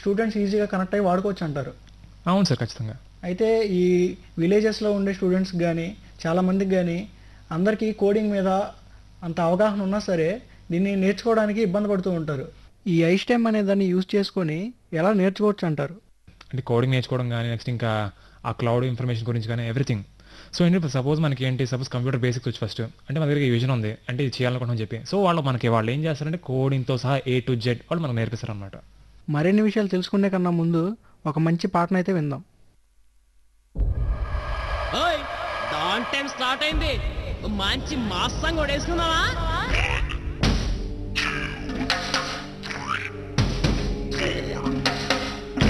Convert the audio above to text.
students ఈజీగా connect అయ్యి వాడుకోవచ్చు అంటారు అవును సార్ ఖచ్చితంగా అయితే ఈ విలేజెస్లో ఉండే స్టూడెంట్స్ కానీ చాలామందికి కానీ అందరికీ కోడింగ్ మీద అంత అవగాహన ఉన్నా సరే దీన్ని నేర్చుకోవడానికి ఇబ్బంది పడుతూ ఉంటారు ఈ ఐస్టెమ్ అనే దాన్ని యూజ్ చేసుకొని ఎలా నేర్చుకోవచ్చు అంటారు అంటే కోడింగ్ నేర్చుకోవడం కానీ నెక్స్ట్ ఇంకా ఆ క్లౌడ్ ఇన్ఫర్మేషన్ గురించి కానీ ఎవ్రీథింగ్ సో ఏంటి సపోజ్ మనకి ఏంటి సపోజ్ కంప్యూటర్ బేసిక్స్ వచ్చి ఫస్ట్ అంటే మన దగ్గర విజన్ ఉంది అంటే ఇది చేయాలనుకుంటాం చెప్పి సో వాళ్ళు మనకి వాళ్ళు ఏం చేస్తారంటే కోడింగ్తో సహా ఏ టు జెడ్ వాళ్ళు మనకు నేర్పిస్తారు అనమాట మరిన్ని విషయాలు తెలుసుకునే కన్నా ముందు ఒక మంచి పాటను అయితే విందాం ఓయ్ డాన్ టైం స్టార్ట్ అయింది మంచి మాస్ సాంగ్ కూడా వేసుకుందామా